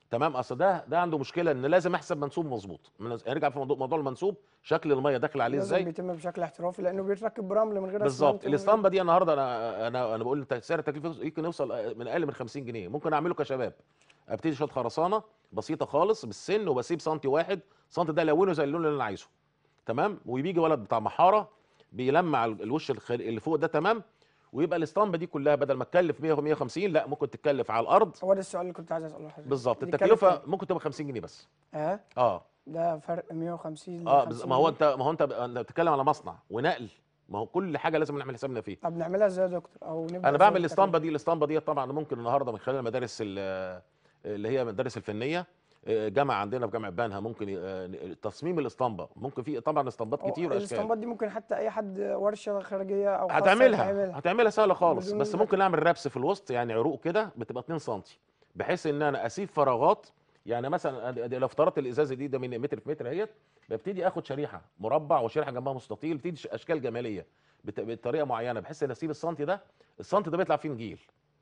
تمام اصل ده ده عنده مشكله ان لازم احسب منسوب مظبوط من- نرجع في موضوع موضوع المنسوب شكل الميه داخل عليه لازم ازاي بيتم بشكل احترافي لانه بيتركب برمل من غير بالظبط أسمنت ومن غير- الاسطمبه دي النهارده انا انا انا بقول انت سعر التكلفه يمكن يوصل من اقل من 50 جنيه ممكن اعمله كشباب ابتدي شويه خرسانه بسيطه خالص بالسن وبسيب سنتي واحد سنتي ده الونه زي اللون اللي انا عايزه تمام وبيجي ولد بتاع محاره بيلمع ال- الوش الخ- اللي فوق ده تمام ويبقى الاسطمبه دي كلها بدل ما تكلف 100 و 150 لا ممكن تتكلف على الارض هو ده السؤال اللي كنت عايز اساله لحضرتك بالظبط دي التكلفه كام؟ ممكن تبقى 50 جنيه بس اه اه ده فرق 150 ل اه بز- 50 ما هو جنيه. انت ما هو انت انت بتتكلم على مصنع ونقل ما هو كل حاجه لازم نعمل حسابنا فيه طب نعملها ازاي يا دكتور او نبدا انا إزاي بعمل بالتكلفة؟ الاسطمبه دي الاسطمبه دي طبعا ممكن النهارده من خلال المدارس ال- اللي هي المدارس الفنيه آه، جامعه عندنا في جامعه بنها ممكن آه، تصميم الاسطمبه ممكن في طبعا اسطمبات هو كتير واشكال الاسطمبات دي ممكن حتى اي حد ورشه خارجيه او خاصة هتعملها تعملها. هتعملها سهله خالص بدون بس ذكاء. ممكن اعمل ربس في الوسط يعني عروق كده بتبقى 2 سم بحيث ان انا اسيب فراغات يعني مثلا أدي- أدي لو افترضت الازازه دي ده من متر في متر اهيت ببتدي اخد شريحه مربع وشريحه جنبها مستطيل بتدي ش- اشكال جماليه بت- بطريقه معينه بحيث ان اسيب السنتي ده السنتي ده بيطلع فيه نجيل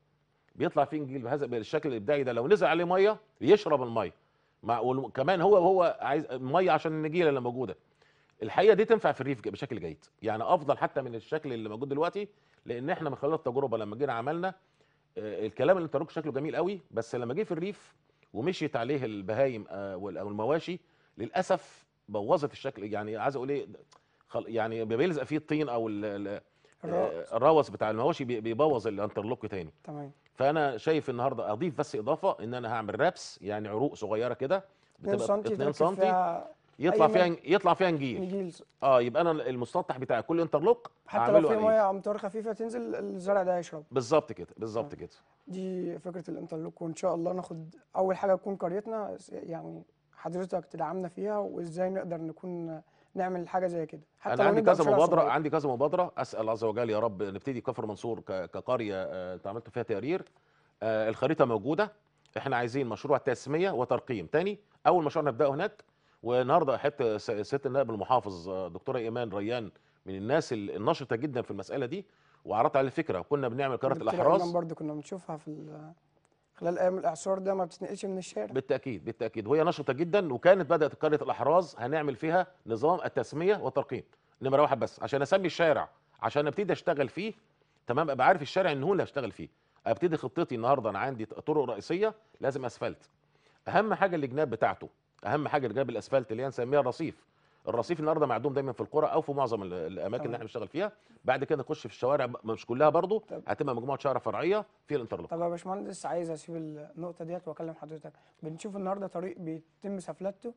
بيطلع فيه نجيل بهذا بالشكل الابداعي ده لو نزل عليه ميه يشرب الميه مع وكمان هو هو عايز ميه عشان النجيله اللي موجوده الحقيقه دي تنفع في الريف بشكل جيد يعني افضل حتى من الشكل اللي موجود دلوقتي لان احنا من خلال التجربه لما جينا عملنا آه، الكلام اللي انت قلته شكله جميل قوي بس لما جه في الريف ومشيت عليه البهايم آه، وال- او المواشي للاسف بوظت الشكل يعني عايز اقول ايه خل- يعني بيلزق فيه الطين او ال- ال- الرأس. آه، الروس بتاع المواشي بي- بيبوظ الانترلوك تاني تمام فانا شايف النهارده اضيف بس اضافه ان انا هعمل رابس يعني عروق صغيره كده 2 سم 2 تركب سم فيها يطلع أي فيها مد- يطلع فيها نجيل نجيل اه يبقى انا المسطح بتاع كل انترلوك حتى لو هعمله في عليه. ميه امطار خفيفه تنزل الزرع ده هيشرب بالظبط كده بالظبط كده دي فكره الانترلوك وان شاء الله ناخد اول حاجه تكون قريتنا يعني حضرتك تدعمنا فيها وازاي نقدر نكون نعمل حاجه زي كده حتى انا لو عندي نبدأ كذا بشارع مبادره صغير. عندي كذا مبادره اسال الله عز وجل يا رب نبتدي كفر منصور ك- كقريه آه، انت عملت فيها تقرير آه، الخريطه موجوده احنا عايزين مشروع تسميه وترقيم تاني اول مشروع نبداه هناك والنهارده حتى س- ست النائب المحافظ آه، دكتوره ايمان ريان من الناس ال- النشطه جدا في المساله دي وعرضت على الفكره كنا بنعمل قاره دكتورة الاحراز إيمان برضو كنا بنشوفها في ال- خلال ايام الاعصار ده ما بتتنقلش من الشارع بالتاكيد بالتاكيد وهي نشطه جدا وكانت بدات قريه الاحراز هنعمل فيها نظام التسميه والترقيم نمره واحد بس عشان اسمي الشارع عشان ابتدي اشتغل فيه تمام ابقى عارف الشارع ان هو اللي هشتغل فيه ابتدي خطتي النهارده انا عندي طرق رئيسيه لازم اسفلت اهم حاجه الجناب بتاعته اهم حاجه جناب الاسفلت اللي هي نسميها الرصيف الرصيف النهارده معدوم دايما في القرى او في معظم ال- الاماكن تمام. اللي احنا بنشتغل فيها بعد كده نخش في الشوارع ب- مش كلها برضو طب. هتبقى مجموعه شوارع فرعيه في الانترلوك طب يا باشمهندس عايز اسيب النقطه ديت واكلم حضرتك بنشوف النهارده طريق بيتم سفلته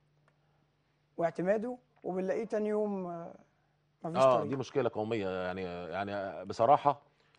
واعتماده وبنلاقيه تاني يوم آه، مفيش اه طريق دي مشكله قوميه يعني يعني بصراحه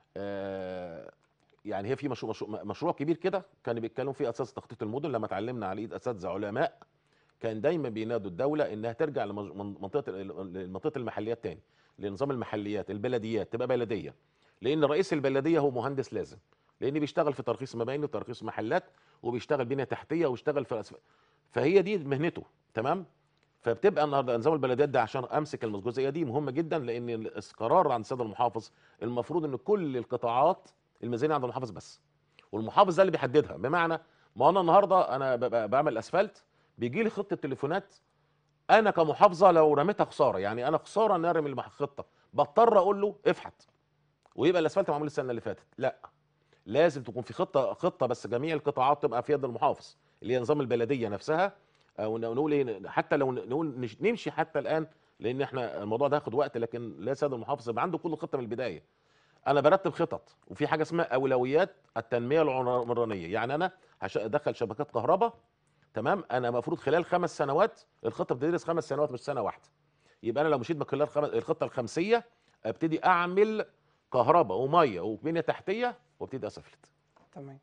آه يعني هي في مشروع مشروع, مشروع كبير كده كان بيتكلموا فيه اساس تخطيط المدن لما اتعلمنا على ايد اساتذه علماء كان دايما بينادوا الدوله انها ترجع لمنطقه منطقه المحليات تاني لنظام المحليات البلديات تبقى بلديه لان رئيس البلديه هو مهندس لازم لان بيشتغل في ترخيص مباني وترخيص محلات وبيشتغل بنيه تحتيه وبيشتغل في الأسف... فهي دي مهنته تمام فبتبقى النهارده نظام البلديات ده عشان امسك الجزئيه دي مهمه جدا لان القرار عند السيد المحافظ المفروض ان كل القطاعات الميزانيه عند المحافظ بس والمحافظ ده اللي بيحددها بمعنى ما انا النهارده انا ببقى بعمل اسفلت بيجي لي خطه تليفونات انا كمحافظه لو رميتها خساره يعني انا خساره ان ارمي الخطه بضطر اقول له افحت ويبقى الاسفلت معمول السنه اللي فاتت لا لازم تكون في خطه خطه بس جميع القطاعات تبقى في يد المحافظ اللي هي نظام البلديه نفسها او نقول ايه حتى لو نقول نش- نمشي حتى الان لان احنا الموضوع ده هياخد وقت لكن لا سيد المحافظ يبقى عنده كل خطه من البدايه انا برتب خطط وفي حاجه اسمها اولويات التنميه العمرانيه يعني انا هش- ادخل شبكات كهرباء تمام انا المفروض خلال خمس سنوات الخطه بتدرس خمس سنوات مش سنه واحده يبقى انا لو مشيت من خلال خمس الخطه الخمسيه ابتدي اعمل كهرباء وميه وبنيه تحتيه وابتدي اسفلت تمام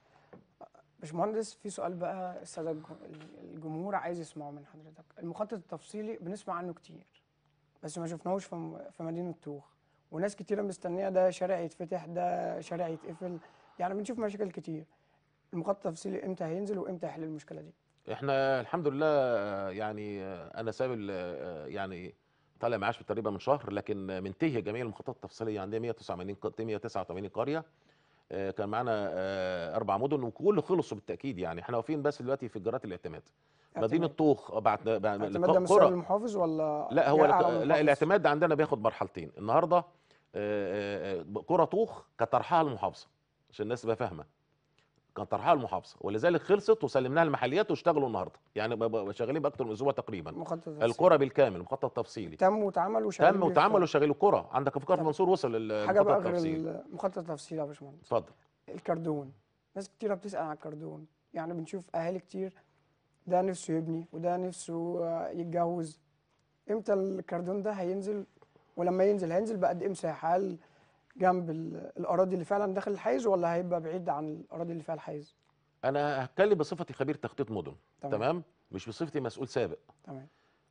باشمهندس في سؤال بقى الساده الج- الجمهور عايز يسمعه من حضرتك المخطط التفصيلي بنسمع عنه كتير بس ما شفناهوش في م- في مدينه طوخ وناس كتيره مستنيه ده شارع يتفتح ده شارع يتقفل يعني بنشوف مشاكل كتير المخطط التفصيلي امتى هينزل وامتى هيحل المشكله دي احنا الحمد لله آه، يعني آه، انا ساب ال- آه، يعني طالع معاش تقريبا من شهر لكن منتهيه جميع المخططات التفصيليه عندنا 189 ق- 189 قريه آه، كان معانا آه، اربع مدن وكل خلصوا بالتاكيد يعني احنا واقفين بس دلوقتي في جرات الاعتماد مدينه اعتماد. طوخ بعد بعد اعتماد ده من السؤال المحافظ ولا لا هو جاء لك- على لا المحافظ؟ الاعتماد ده عندنا بياخد مرحلتين النهارده آه، آه، آه، كرة طوخ كانت طرحها المحافظه عشان الناس تبقى فاهمه كان طرحها المحافظه ولذلك خلصت وسلمناها المحليات واشتغلوا النهارده يعني ب- ب- شغالين باكتر من اسبوع تقريبا مخطط تفصيلي. الكرة بالكامل مخطط تفصيلي تم واتعمل وشغال تم بيه وتعمل في- وشغال الكرة عندك في كفر طب منصور وصل لل- حاجه بقى المخطط غير التفصيلي المخطط التفصيلي يا باشمهندس اتفضل الكردون ناس كتيرة بتسأل عن الكردون يعني بنشوف أهالي كتير ده نفسه يبني وده نفسه آه، يتجوز امتى الكردون ده هينزل ولما ينزل هينزل بقد ايه مساحة هل جنب ال- الأراضي اللي فعلا داخل الحيز ولا هيبقى بعيد عن الأراضي اللي فيها الحيز انا هتكلم بصفتي خبير تخطيط مدن تمام. تمام مش بصفتي مسؤول سابق تمام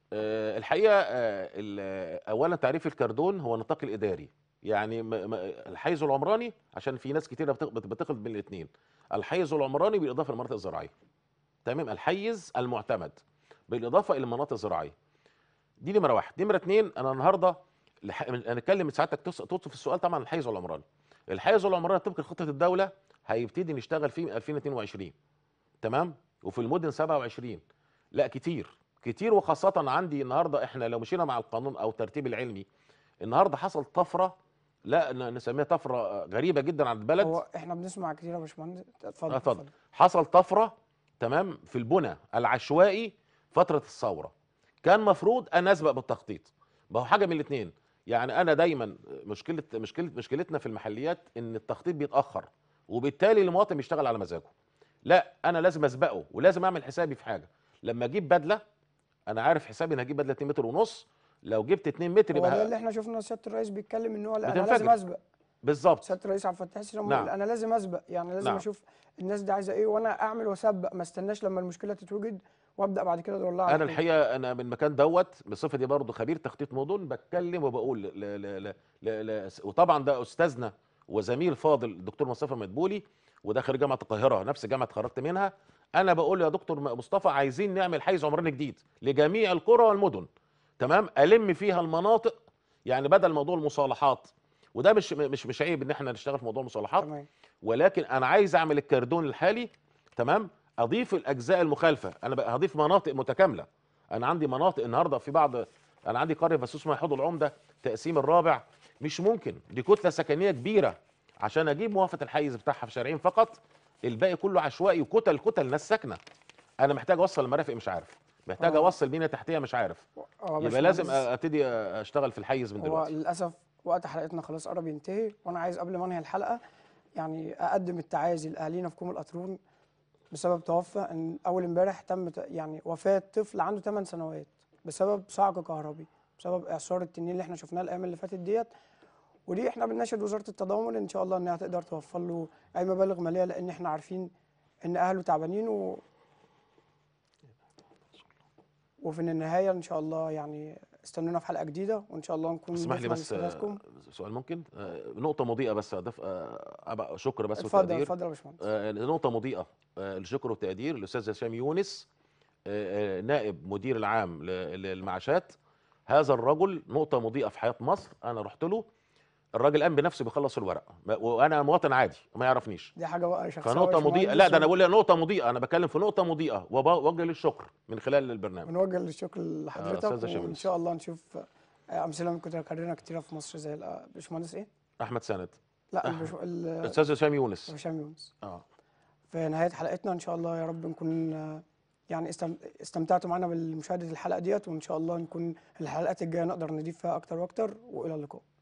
آه، الحقيقه آه، ال- اولا تعريف الكردون هو النطاق الاداري يعني م- م- الحيز العمراني عشان في ناس كتيره بتخ- بت- بتخلط بين الاثنين الحيز العمراني بالاضافه للمناطق الزراعيه تمام الحيز المعتمد بالاضافه الى المناطق الزراعيه دي نمره واحد نمره اثنين انا النهارده الح- هنتكلم ساعتك تس- تطلب في السؤال طبعا الحيز العمراني الحيز العمراني طبق خطه الدوله هيبتدي نشتغل فيه من 2022 تمام وفي المدن 27 لا كتير كتير وخاصة عندي النهارده احنا لو مشينا مع القانون او الترتيب العلمي النهارده حصل طفرة لا ن- نسميها طفرة غريبة جدا عن البلد هو احنا بنسمع كتير يا باشمهندس اتفضل آه، اتفضل حصل طفرة تمام في البنى العشوائي فترة الثورة كان مفروض انا اسبق بالتخطيط ما هو حاجة من الاثنين يعني انا دايما مشكلة مشكلة مشكلتنا في المحليات ان التخطيط بيتأخر وبالتالي المواطن بيشتغل على مزاجه لا انا لازم اسبقه ولازم اعمل حسابي في حاجة لما اجيب بدلة انا عارف حسابي ان هجيب بدلة 2 متر ونص لو جبت 2 متر هو ده يبقى اللي احنا شفنا سيادة الرئيس بيتكلم ان هو لا انا بتنفجر. لازم اسبق بالظبط سياده الرئيس عبد الفتاح السيسي لما نعم. يقول انا لازم اسبق يعني لازم نعم. اشوف الناس دي عايزه ايه وانا اعمل واسبق ما استناش لما المشكله تتوجد وابدا بعد كده ادور لها على انا حل. الحقيقه انا من المكان دوت بصفتي برضه خبير تخطيط مدن بتكلم وبقول ل ل ل ل ل وطبعا ده استاذنا وزميل فاضل الدكتور مصطفى مدبولي وده خريج جامعه القاهره نفس جامعه اتخرجت منها انا بقول له يا دكتور مصطفى عايزين نعمل حيز عمراني جديد لجميع القرى والمدن تمام الم فيها المناطق يعني بدل موضوع المصالحات وده مش مش مش عيب ان احنا نشتغل في موضوع المصالحات تمام ولكن انا عايز اعمل الكردون الحالي تمام اضيف الاجزاء المخالفه انا بقى هضيف مناطق متكامله انا عندي مناطق النهارده في بعض انا عندي قريه بس اسمها حوض العمده تقسيم الرابع مش ممكن دي كتله سكنيه كبيره عشان اجيب موافقه الحيز بتاعها في شارعين فقط الباقي كله عشوائي وكتل كتل ناس ساكنه انا محتاج اوصل المرافق مش عارف محتاج آه. اوصل بنيه تحتيه مش عارف هو يبقى لازم باشمهندس، ابتدي اشتغل في الحيز من هو دلوقتي للاسف وقت حلقتنا خلاص قرب ينتهي وانا عايز قبل ما انهي الحلقه يعني اقدم التعازي لاهالينا في كوم القطرون بسبب توفى ان اول امبارح تم ت- يعني وفاه طفل عنده 8 سنوات بسبب صعق كهربي بسبب اعصار التنين اللي احنا شفناه الايام اللي فاتت ديت ودي احنا بنناشد وزاره التضامن ان شاء الله انها تقدر توفر له اي مبالغ ماليه لان احنا عارفين ان اهله تعبانين و وفي النهايه ان شاء الله يعني استنونا في حلقه جديده وان شاء الله نكون اسمح لي ضفنا بس لاستفادتكم. آه، سؤال ممكن آه، نقطه مضيئه بس اضيف آه، أبقى شكر بس اتفضل وتقدير اتفضل يا باشمهندس آه، نقطة مضيئة آه، الشكر والتقدير الأستاذ هشام يونس آه، آه، نائب مدير العام ل- للمعاشات هذا الرجل نقطة مضيئة في حياة مصر أنا رحت له الراجل قام بنفسه بيخلص الورق ما- وأنا مواطن عادي ما يعرفنيش دي حاجه بقى شخصيه فنقطة يا مضيئة باشمهندس لا ده أنا بقول لك نقطة مضيئة أنا بتكلم في نقطة مضيئة وبوجه للشكر من خلال البرنامج بنوجه الشكر لحضرتك أستاذ هشام وان يونس. شاء الله نشوف آه، امثله متكرره كتيره في مصر زي الباشمهندس ايه؟ أحمد سند لا البش... ال- الأستاذ هشام يونس هشام يونس اه في نهايه حلقتنا ان شاء الله يا رب نكون آه، يعني استم... استمتعتوا معنا بالمشاهده الحلقه ديت وان شاء الله نكون الحلقات الجايه نقدر نضيف فيها اكتر واكتر والى اللقاء